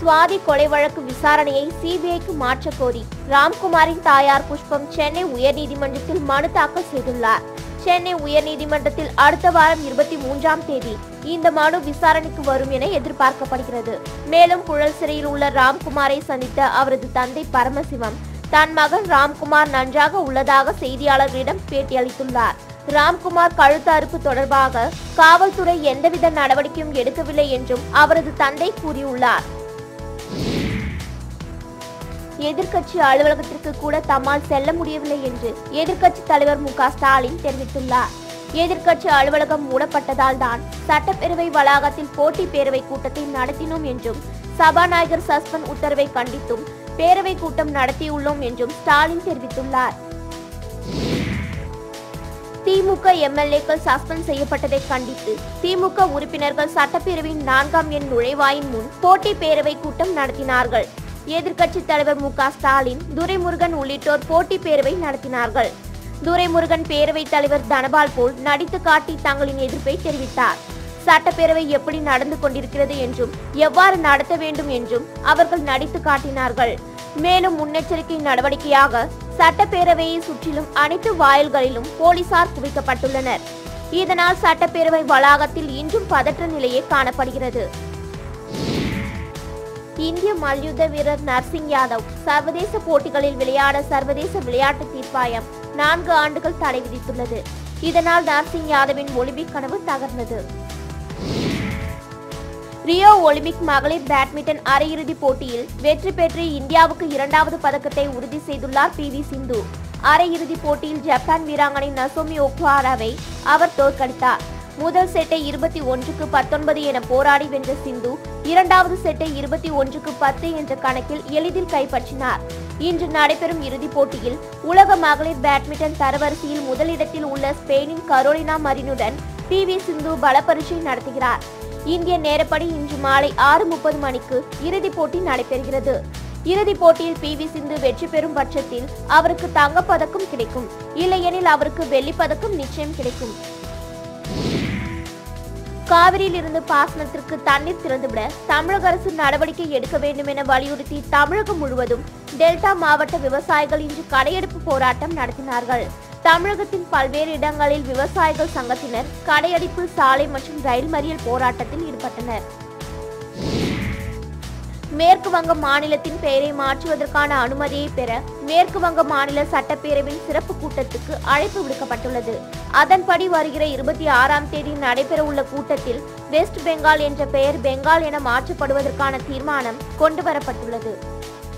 சுவாதி கொலை வழக்கு விசாரணையை சிபிஐக்கு மாற்றக் கோரி ராம்குமாரின் தாயார் புஷ்பம் சென்னை உயர்நீதிமன்றத்தில் மனு தாக்கல் செய்துள்ளார் சென்னை உயர்நீதிமன்றத்தில் அடுத்த வாரம் இருபத்தி மூன்றாம் தேதி இந்த மனு விசாரணைக்கு வரும் என எதிர்பார்க்கப்படுகிறது மேலும் புழல் சிறையில் உள்ள ராம்குமாரை சந்தித்த அவரது தந்தை பரமசிவம் தன் மகன் ராம்குமார் நன்றாக உள்ளதாக செய்தியாளர்களிடம் பேட்டியளித்துள்ளார் ராம்குமார் கழுத்து அறுப்பு தொடர்பாக காவல்துறை எந்தவித நடவடிக்கையும் எடுக்கவில்லை என்றும் அவரது தந்தை கூறியுள்ளார் எதிர்க்கட்சி அலுவலகத்திற்கு கூட தம்மால் செல்ல முடியவில்லை என்று எதிர்க்கட்சி தலைவர் மு க ஸ்டாலின் தெரிவித்துள்ளார் எதிர்க்கட்சி அலுவலகம் மூடப்பட்டதால் தான் சட்டப்பேரவை வளாகத்தில் போட்டி பேரவை கூட்டத்தை நடத்தினோம் என்றும் சபாநாயகர் சஸ்பெண்ட் உத்தரவை கண்டித்தும் பேரவை கூட்டம் நடத்தியுள்ளோம் என்றும் ஸ்டாலின் தெரிவித்துள்ளார் திமுக எம்எல்ஏக்கள் சஸ்பெண்ட் செய்யப்பட்டதை கண்டித்து திமுக உறுப்பினர்கள் சட்டப்பேரவையின் நான்காம் எண் நுழைவாயின் முன் போட்டி பேரவை கூட்டம் நடத்தினார்கள் எதிர்க்கட்சி தலைவர் மு க ஸ்டாலின் துரைமுருகன் உள்ளிட்டோர் போட்டி பேரவை நடத்தினார்கள் துரைமுருகன் பேரவைத் தலைவர் தனபால் போல் நடித்து காட்டி தங்களின் எதிர்ப்பை தெரிவித்தார் சட்டப்பேரவை எப்படி நடந்து கொண்டிருக்கிறது என்றும் எவ்வாறு நடத்த வேண்டும் என்றும் அவர்கள் நடித்து காட்டினார்கள் மேலும் முன்னெச்சரிக்கை நடவடிக்கையாக சட்டப்பேரவையை சுற்றிலும் அனைத்து வாயில்களிலும் போலீசார் குவிக்கப்பட்டுள்ளனர் இதனால் சட்டப்பேரவை வளாகத்தில் இன்றும் பதற்ற நிலையே காணப்படுகிறது இந்திய மல்யுத்த வீரர் நர்சிங் யாதவ் சர்வதேச போட்டிகளில் விளையாட சர்வதேச விளையாட்டு தீர்ப்பாயம் நான்கு ஆண்டுகள் தடை விதித்துள்ளது இதனால் நர்சிங் யாதவின் ஒலிம்பிக் கனவு தகர்ந்தது ரியோ ஒலிம்பிக் மகளிர் பேட்மிண்டன் அரையிறுதிப் போட்டியில் வெற்றி பெற்று இந்தியாவுக்கு இரண்டாவது பதக்கத்தை உறுதி செய்துள்ளார் பி வி சிந்து அரையிறுதிப் போட்டியில் ஜப்பான் வீராங்கனை நசோமி ஒக்குஹாராவை அவர் தோற்கடித்தார் முதல் செட்டை இருபத்தி ஒன்றுக்கு பத்தொன்பது என போராடி வென்ற சிந்து இரண்டாவது செட்டை இருபத்தி ஒன்றுக்கு பத்து என்ற கணக்கில் எளிதில் கைப்பற்றினார் இன்று நடைபெறும் இறுதிப் போட்டியில் உலக மகளிர் பேட்மிண்டன் தரவரிசையில் முதலிடத்தில் உள்ள ஸ்பெயினின் கரோலினா மரினுடன் பி வி சிந்து பலப்பரீட்சை நடத்துகிறார் இந்திய நேரப்படி இன்று மாலை ஆறு முப்பது மணிக்கு இறுதிப் போட்டி நடைபெறுகிறது இறுதிப் போட்டியில் பி வி சிந்து வெற்றி பெறும் பட்சத்தில் அவருக்கு தங்கப்பதக்கம் கிடைக்கும் இல்லையெனில் அவருக்கு வெள்ளிப் பதக்கம் நிச்சயம் கிடைக்கும் காவிரியில் இருந்து பாசனத்திற்கு தண்ணீர் திறந்துவிட தமிழக அரசு நடவடிக்கை எடுக்க வேண்டும் என வலியுறுத்தி தமிழகம் முழுவதும் டெல்டா மாவட்ட விவசாயிகள் இன்று கடையெடுப்பு போராட்டம் நடத்தினார்கள் தமிழகத்தின் பல்வேறு இடங்களில் விவசாயிகள் சங்கத்தினர் கடையடைப்பு சாலை மற்றும் ரயில் மறியல் போராட்டத்தில் ஈடுபட்டனர் மேற்கு வங்க மாநிலத்தின் பெயரை மாற்றுவதற்கான அனுமதியை பெற மேற்கு வங்க மாநில சட்டப்பேரவையின் சிறப்பு கூட்டத்துக்கு அழைப்பு விடுக்கப்பட்டுள்ளது அதன்படி வருகிற இருபத்தி ஆறாம் தேதி நடைபெறவுள்ள கூட்டத்தில் வெஸ்ட் பெங்கால் என்ற பெயர் பெங்கால் என மாற்றப்படுவதற்கான தீர்மானம் கொண்டுவரப்பட்டுள்ளது